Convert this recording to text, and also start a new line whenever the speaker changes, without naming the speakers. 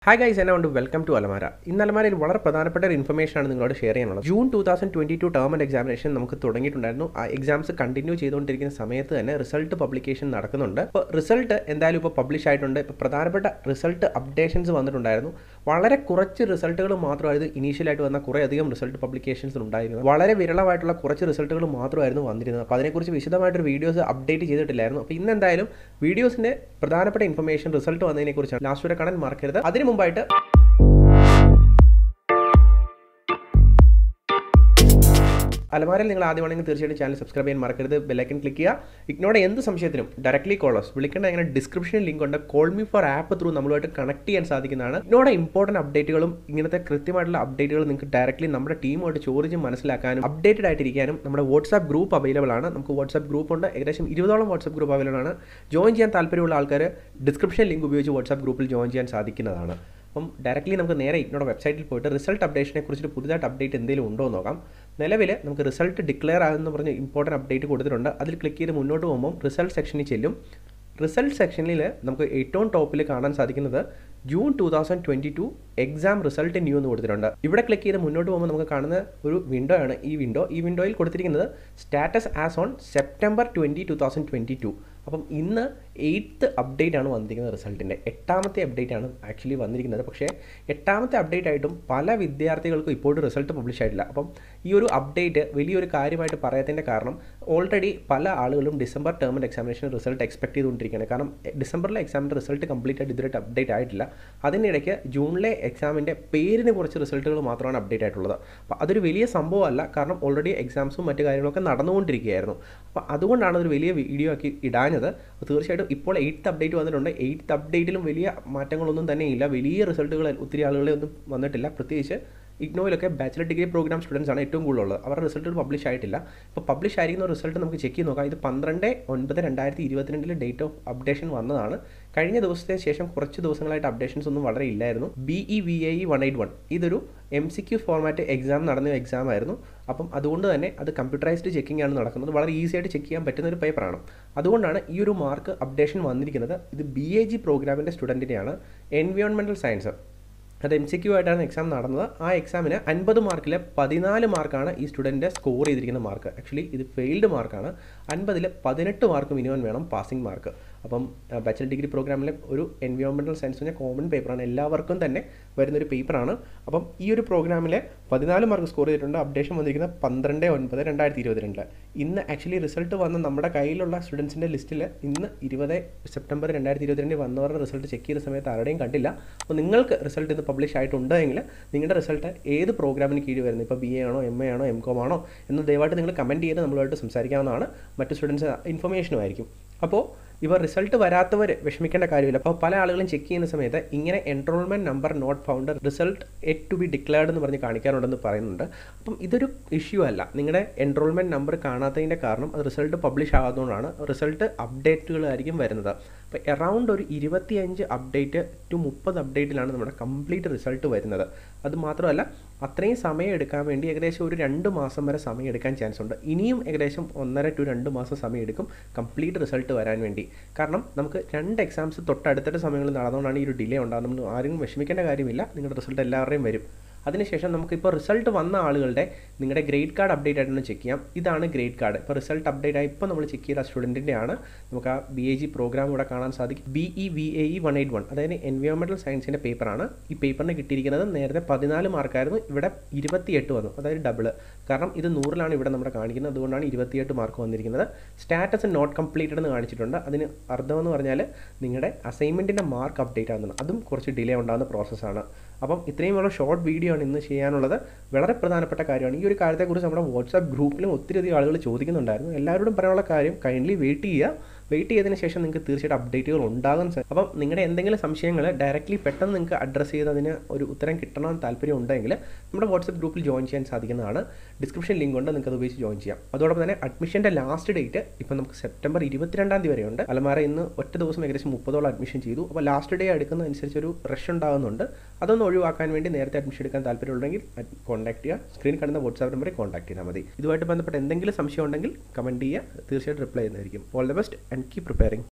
hi guys എന്നെ ഉണ്ട് welcome to അലമാര ഇന്ന് അലമാരയിൽ വളരെ പ്രധാനപ്പെട്ട ഒരു ഇൻഫർമേഷൻ ആണ് നിങ്ങളോട് ഷെയർ ചെയ്യാനുള്ളത് June two thousand twenty two term and examination നമുക്ക് തുടങ്ങിയിട്ടുണ്ടായിരുന്നു ആ എക്സാംസ് കണ്ടിന്യൂ ചെയ്തുകൊണ്ടിരിക്കുന്ന സമയത്ത് തന്നെ റിസൾട്ട് പബ്ലിക്കേഷൻ നടക്കുന്നുണ്ട് അപ്പോൾ റിസൾട്ട് എന്തായാലും ഇപ്പോൾ പബ്ലിഷ് ആയിട്ടുണ്ട് ഇപ്പോൾ പ്രധാനപ്പെട്ട റിസൾട്ട് അപ്ഡേഷൻസ് വന്നിട്ടുണ്ടായിരുന്നു വളരെ കുറച്ച് റിസൾട്ടുകൾ മാത്രമായിരുന്നു ഇനീഷ്യലായിട്ട് വന്ന കുറേ അധികം റിസൾട്ട് പബ്ലിക്കേഷൻസ് ഉണ്ടായിരുന്നത് വളരെ വിരളമായിട്ടുള്ള കുറച്ച് റിസൾട്ടുകൾ മാത്രമായിരുന്നു വന്നിരുന്നത് അപ്പോൾ അതിനെക്കുറിച്ച് വിശദമായിട്ടൊരു വീഡിയോസ് അപ്ഡേറ്റ് ചെയ്തിട്ടില്ലായിരുന്നു അപ്പോൾ ഇന്ന് എന്തായാലും വീഡിയോസിൻ്റെ പ്രധാനപ്പെട്ട ഇൻഫർമേഷൻ റിസൾട്ട് വന്നതിനെക്കുറിച്ചാണ് ലാസ്റ്റ് വരെ കാണാൻ മറക്കരുത് അതിന് മുമ്പായിട്ട് അലമാരയിൽ നിങ്ങൾ ആദ്യമാണെങ്കിൽ തീർച്ചയായിട്ടും ചാനൽ സബ്സ്ക്രൈബ് ചെയ്യാൻ മറക്കരുത് ബെല്ലൈക്കൻ ക്ലിക്ക് ചെയ്യുക ഇഗ്നോടെ എന്ത് സംശയത്തിനും ഡയറക്ട്ലി കോളേഴ്സ് വിളിക്കേണ്ട അങ്ങനെ ഡിസ്ക്രിപ്ഷനിൽ ലിങ്ക് ഉണ്ട് call me for app through നമ്മളുമായിട്ട് കണക്ട് ചെയ്യാൻ സാധിക്കുന്നതാണ് ഇഗ്നോടെ ഇമ്പോർട്ടൻറ്റ് അപ്ഡേറ്റുകളും ഇങ്ങനത്തെ കൃത്യമായിട്ടുള്ള അപ്ഡേറ്റുകൾ നിങ്ങൾക്ക് ഡയറക്റ്റ്ലി നമ്മുടെ ടീമുമായിട്ട് ചോദിച്ച് മനസ്സിലാക്കാനും അപ്ഡേറ്റഡ് ആയിട്ടിരിക്കാനും നമ്മുടെ വാട്സാപ്പ് ഗ്രൂപ്പ് അവൈലബിൾ ആണ് നമുക്ക് വാട്സാപ്പ് ഗ്രൂപ്പ് ഉണ്ട് ഏകദേശം ഇരുപതോളം വാട്സാപ്പ് ഗ്രൂപ്പ് അവൈലബിൾ ആണ് ജോയിൻ ചെയ്യാൻ താല്പര്യമുള്ള ആൾക്കാർ ഡിസ്ക്രിപ്ഷൻ ലിങ്ക് ഉപയോഗിച്ച് വാട്സാപ്പ് ഗ്രൂപ്പിൽ ജോയിൻ ചെയ്യാൻ സാധിക്കുന്നതാണ് അപ്പം ഡയറക്റ്റ്ലി നമുക്ക് നേരെ ഇഗ്നോടെ വെബ്സൈറ്റിൽ പോയിട്ട് റിസൾട്ട് അപ്ഡേഷനെ കുറിച്ചിട്ട് പുതുതായിട്ട് അപ്ഡേറ്റ് എന്തെങ്കിലും ഉണ്ടോ എന്ന് നോക്കാം നിലവിൽ നമുക്ക് റിസൾട്ട് ഡിക്ലെയർ ആകുമെന്ന് പറഞ്ഞ് ഇമ്പോർട്ടൻറ്റ് അപ്ഡേറ്റ് കൊടുത്തിട്ടുണ്ട് അതിൽ ക്ലിക്ക് ചെയ്ത് മുന്നോട്ട് പോകുമ്പോൾ റിസൾട്ട് സെക്ഷനിൽ ചെല്ലും റിസൾട്ട് സെക്ഷനിൽ നമുക്ക് ഏറ്റവും ടോപ്പിൽ കാണാൻ സാധിക്കുന്നത് June two thousand twenty two exam result new എന്ന് കൊടുത്തിട്ടുണ്ട് ഇവിടെ ക്ലിക്ക് ചെയ്ത് മുന്നോട്ട് പോകുമ്പോൾ നമുക്ക് കാണുന്ന ഒരു വിൻഡോ ആണ് ഈ വിൻഡോ ഈ വിൻഡോയിൽ കൊടുത്തിരിക്കുന്നത് status as on September twenty two thousand twenty two അപ്പം ഇന്ന് എയ്ത്ത് അപ്ഡേറ്റ് ആണ് വന്നിരിക്കുന്നത് റിസൾട്ടിൻ്റെ എട്ടാമത്തെ അപ്ഡേറ്റ് ആണ് ആക്ച്വലി വന്നിരിക്കുന്നത് പക്ഷേ എട്ടാമത്തെ അപ്ഡേറ്റ് ആയിട്ടും പല വിദ്യാർത്ഥികൾക്കും ഇപ്പോഴും റിസൾട്ട് പബ്ലിഷ് ആയിട്ടില്ല അപ്പം ഈ ഒരു അപ്ഡേറ്റ് വലിയൊരു കാര്യമായിട്ട് പറയാത്തതിൻ്റെ കാരണം ഓൾറെഡി പല ആളുകളും December term and examination result expect ചെയ്തുകൊണ്ടിരിക്കുകയാണ് കാരണം ഡിസംബറിലെ എക്സാമിൻ്റെ റിസൾട്ട് കംപ്ലീറ്റ് ആയിട്ട് ഇതുവരെ അപ്ഡേറ്റ് ആയിട്ടില്ല അതിനിടയ്ക്ക് ജൂണിലെ എക്സാമിൻ്റെ പേരിന് കുറച്ച് റിസൾട്ടുകൾ മാത്രമാണ് അപ്ഡേറ്റ് ആയിട്ടുള്ളത് അപ്പോൾ അതൊരു വലിയ സംഭവമല്ല കാരണം ഓൾറെഡി എക്സാംസും മറ്റു കാര്യങ്ങളൊക്കെ നടന്നുകൊണ്ടിരിക്കുകയായിരുന്നു അപ്പോൾ അതുകൊണ്ടാണ് ഒരു വലിയ വീഡിയോ ആക്കി ഇടാഞ്ഞത് തീർച്ചയായിട്ടും ഇപ്പോൾ എയ്ത്ത് അപ്ഡേറ്റ് വന്നിട്ടുണ്ട് എയ്ത്ത് അപ്ഡേറ്റിലും വലിയ മാറ്റങ്ങളൊന്നും തന്നെ ഇല്ല വലിയ റിസൾട്ടുകൾ ഒത്തിരി ആളുകളെ ഒന്നും വന്നിട്ടില്ല പ്രത്യേകിച്ച് ഇഗ്നോയിലൊക്കെ ബാച്ചിലർ ഡിഗ്രി പ്രോഗ്രാം സ്റ്റുഡൻസ് ആണ് ഏറ്റവും കൂടുതലുള്ളത് അവരുടെ റിസൾട്ടുകൾ പബ്ലിഷ് ആയിട്ടില്ല ഇപ്പോൾ പബ്ലിഷ് ആയിരിക്കുന്ന റിസൾട്ട് നമുക്ക് ചെക്ക് ചെയ്ത് നോക്കാം ഇത് പന്ത്രണ്ട് ഒൻപത് രണ്ടായിരത്തി ഇരുപത്തിരണ്ടിൽ ഡേറ്റ് ഓഫ് അപ്ഡേഷൻ വന്നതാണ് കഴിഞ്ഞ ദിവസത്തിന് ശേഷം കുറച്ച് ദിവസങ്ങളായിട്ട് അപ്ഡേഷൻസ് ഒന്നും വളരെ ഇല്ലായിരുന്നു B E V A E one eight one ഇതൊരു M C Q format exam നടന്ന എക്സാം ആയിരുന്നു അപ്പം അതുകൊണ്ട് തന്നെ അത് കമ്പ്യൂട്ടറൈസ്ഡ് ചെക്കിംഗ് ആണ് നടക്കുന്നത് വളരെ ഈസി ആയിട്ട് ചെക്ക് ചെയ്യാൻ പറ്റുന്ന ഒരു പേപ്പറാണ് അതുകൊണ്ടാണ് ഈ ഒരു മാർക്ക് അപ്ഡേഷൻ വന്നിരിക്കുന്നത് ഇത് ബി എ ജി പ്രോഗ്രാമിൻ്റെ സ്റ്റുഡൻറ്റിൻ്റെയാണ് എൻവയോൺമെൻറ്റൽ സയൻസ് അത് എം സി ക്യു ആയിട്ടാണ് എക്സാം നടന്നത് ആ എക്സാമിന് അൻപത് മാർക്കിൽ പതിനാല് മാർക്കാണ് ഈ സ്റ്റുഡൻറ്റ് സ്കോർ ചെയ്തിരിക്കുന്ന മാർക്ക് ആക്ച്വലി ഇത് ഫെയിൽഡ് മാർക്കാണ് അൻപതിൽ പതിനെട്ട് മാർക്ക് മിനിമം വേണം പാസിംഗ് മാർക്ക് അപ്പം ബാച്ചലർ ഡിഗ്രി പ്രോഗ്രാമിലെ ഒരു എൻവയോൺമെൻറ്റൽ സയൻസ് പറഞ്ഞാൽ കോമൺ പേപ്പറാണ് എല്ലാവർക്കും തന്നെ വരുന്നൊരു പേപ്പറാണ് അപ്പം ഈ ഒരു പ്രോഗ്രാമിൽ പതിനാല് മാർക്ക് സ്കോർ ചെയ്തിട്ടുണ്ട് അപ്ഡേഷൻ വന്നിരിക്കുന്നത് പന്ത്രണ്ട് ഒൻപത് രണ്ടായിരത്തി ഇരുപത്തിരണ്ടിൽ ഇന്ന് ആക്ച്വലി റിസൾട്ട് വന്ന നമ്മുടെ കയ്യിലുള്ള സ്റ്റുഡൻസിൻ്റെ ലിസ്റ്റിൽ ഇന്ന് ഇരുപത് സെപ്റ്റംബർ രണ്ടായിരത്തി ഇരുപത്തിരണ്ടിൽ വന്നവരുടെ റിസൾട്ട് ചെക്ക് ചെയ്ത സമയത്ത് ആരുടെയും കണ്ടില്ല അപ്പോൾ നിങ്ങൾക്ക് റിസൾട്ട് ഇന്ന് പബ്ലിഷ് ആയിട്ടുണ്ടെങ്കിൽ നിങ്ങളുടെ റിസൾട്ട് ഏത് പ്രോഗ്രാമിന് കീഴിൽ വരുന്നത് ഇപ്പോൾ ബി എ ആണോ എം എ ആണോ എം കോം ആണോ എന്ന് ദയവായിട്ട് നിങ്ങൾ കമൻറ്റ് ചെയ്ത് നമ്മളുമായിട്ട് സംസാരിക്കാവുന്നതാണ് മറ്റു സ്റ്റുഡൻസ് ഇൻഫർമേഷനും ആയിരിക്കും അപ്പോൾ ഇവർ റിസൾട്ട് വരാത്തവർ വിഷമിക്കേണ്ട കാര്യമില്ല അപ്പോൾ പല ആളുകളും ചെക്ക് ചെയ്യുന്ന സമയത്ത് ഇങ്ങനെ enrolment number not found result yet to be declared എന്ന് പറഞ്ഞ് കാണിക്കാറുണ്ടെന്ന് പറയുന്നുണ്ട് അപ്പം ഇതൊരു ഇഷ്യൂ അല്ല നിങ്ങളുടെ എൻറോൾമെൻറ്റ് നമ്പർ കാണാത്തതിൻ്റെ കാരണം അത് റിസൾട്ട് പബ്ലിഷ് ആകാത്തതുകൊണ്ടാണ് റിസൾട്ട് അപ്ഡേറ്റുകളായിരിക്കും വരുന്നത് അപ്പോൾ എറൗണ്ട് ഒരു ഇരുപത്തിയഞ്ച് അപ്ഡേറ്റ് ടു മുപ്പത് അപ്ഡേറ്റിലാണ് നമ്മുടെ കംപ്ലീറ്റ് റിസൾട്ട് വരുന്നത് അത് മാത്രമല്ല അത്രയും സമയം എടുക്കാൻ വേണ്ടി ഏകദേശം ഒരു രണ്ട് മാസം വരെ സമയം എടുക്കാൻ ചാൻസ് ഉണ്ട് ഇനിയും ഏകദേശം ഒന്നര ടു രണ്ട് മാസം സമയം എടുക്കും കംപ്ലീറ്റ് റിസൾട്ട് വരാൻ വേണ്ടി കാരണം നമുക്ക് രണ്ട് എക്സാംസ് തൊട്ടടുത്തിട്ട് സമയങ്ങളിൽ നടന്നുകൊണ്ടാണ് ഈ ഒരു ഡിലേ ഉണ്ടാകുന്നത് ആരും വിഷമിക്കേണ്ട കാര്യമില്ല നിങ്ങളുടെ റിസൾട്ട് എല്ലാവരുടെയും വരും അതിനുശേഷം നമുക്കിപ്പോൾ റിസൾട്ട് വന്ന ആളുകളുടെ നിങ്ങളുടെ ഗ്രേഡ് കാർഡ് അപ്ഡേറ്റ് ആയിട്ടൊന്ന് ചെക്ക് ചെയ്യാം ഇതാണ് ഗ്രേഡ് കാർഡ് ഇപ്പോൾ റിസൾട്ട് അപ്ഡേറ്റ് ആയി ഇപ്പോൾ നമ്മൾ ചെക്ക് ചെയ്ത സ്റ്റുഡൻറ്റിൻ്റെ ആണ് നമുക്ക് ആ ബി എ ജി പ്രോഗ്രാം ഇവിടെ കാണാൻ സാധിക്കും B E V A E one eight one അതായത് എൻവയോൺമെൻറ്റൽ സയൻസിൻ്റെ പേപ്പറാണ് ഈ പേപ്പറിന് കിട്ടിയിരിക്കുന്നത് നേരത്തെ പതിനാല് മാർക്കായിരുന്നു ഇവിടെ ഇരുപത്തിയെട്ട് വന്നു അതായത് ഡബിൾ കാരണം ഇത് നൂറിലാണ് ഇവിടെ നമ്മുടെ കാണിക്കുന്നത് അതുകൊണ്ടാണ് ഇരുപത്തിയെട്ട് മാർക്ക് വന്നിരിക്കുന്നത് സ്റ്റാറ്റസ് നോട്ട് കംപ്ലീറ്റഡ് എന്ന് കാണിച്ചിട്ടുണ്ട് അതിന് അർത്ഥമെന്ന് പറഞ്ഞാൽ നിങ്ങളുടെ അസൈൻമെൻറ്റിൻ്റെ മാർക്ക് അപ്ഡേറ്റ് ആകുന്നത് അതും കുറച്ച് ഡിലേ ഉണ്ടാകുന്ന പ്രോസസ്സാണ് അപ്പം ഇത്രയും ഉള്ള ഷോർട്ട് വീഡിയോ ആണ് ഇന്ന് ചെയ്യാനുള്ളത് വളരെ പ്രധാനപ്പെട്ട കാര്യമാണ് ഈ ഒരു കാര്യത്തെക്കുറിച്ച് നമ്മുടെ വാട്സാപ്പ് ഗ്രൂപ്പിലും ഒത്തിരി അധികം ആളുകൾ ചോദിക്കുന്നുണ്ടായിരുന്നു എല്ലാവരോടും പറയാനുള്ള കാര്യം കൈൻഡ്ലി വെയിറ്റ് ചെയ്യുക വെയിറ്റ് ചെയ്തതിന് ശേഷം നിങ്ങൾക്ക് തീർച്ചയായിട്ടും അപ്ഡേറ്റുകൾ ഉണ്ടാകാൻ സാധിക്കും അപ്പം നിങ്ങളുടെ എന്തെങ്കിലും സംശയങ്ങൾ ഡയറക്റ്റ്ലി പെട്ടെന്ന് നിങ്ങൾക്ക് അഡ്രസ്സ് ചെയ്തതിന് ഒരു ഉത്തരം കിട്ടണമെന്ന് താല്പര്യം ഉണ്ടെങ്കിൽ നമ്മുടെ വാട്സപ്പ് ഗ്രൂപ്പിൽ ജോയിൻ ചെയ്യാൻ സാധിക്കുന്നതാണ് ഡിസ്ക്രിപ്ഷൻ ലിങ്ക് ഉണ്ട് നിങ്ങൾക്ക് അത് ഉപയോഗിച്ച് ജോയിൻ ചെയ്യാം അതോടൊപ്പം തന്നെ അഡ്മിഷൻ്റെ ലാസ്റ്റ് ഡേറ്റ് ഇപ്പം നമുക്ക് സെപ്റ്റംബർ ഇരുപത്തിരണ്ടാം തീയതി വരെയുണ്ട് അലമാര ഇന്ന് ഒറ്റ ദിവസം ഏകദേശം മുപ്പതോളം അഡ്മിഷൻ ചെയ്തു അപ്പോൾ ലാസ്റ്റ് ഡേ എടുക്കുന്നതനുസരിച്ച് ഒരു റഷ് ഉണ്ടാകുന്നുണ്ട് അതൊന്ന് ഒഴിവാക്കാൻ വേണ്ടി നേരത്തെ അഡ്മിഷൻ എടുക്കാൻ താല്പര്യമുണ്ടെങ്കിൽ കോൺടാക്ട് ചെയ്യുക സ്ക്രീൻ കാണുന്ന വാട്സാപ്പ് നമ്പറിൽ കോൺടാക്ട് ചെയ്താൽ മതി ഇതുമായിട്ട് ബന്ധപ്പെട്ട് എന്തെങ്കിലും സംശയം ഉണ്ടെങ്കിൽ കമൻറ്റ് ചെയ്യുക തീർച്ചയായിട്ടും റിപ്ലൈ ചെയ്യുന്നതായിരിക്കും all the best and keep preparing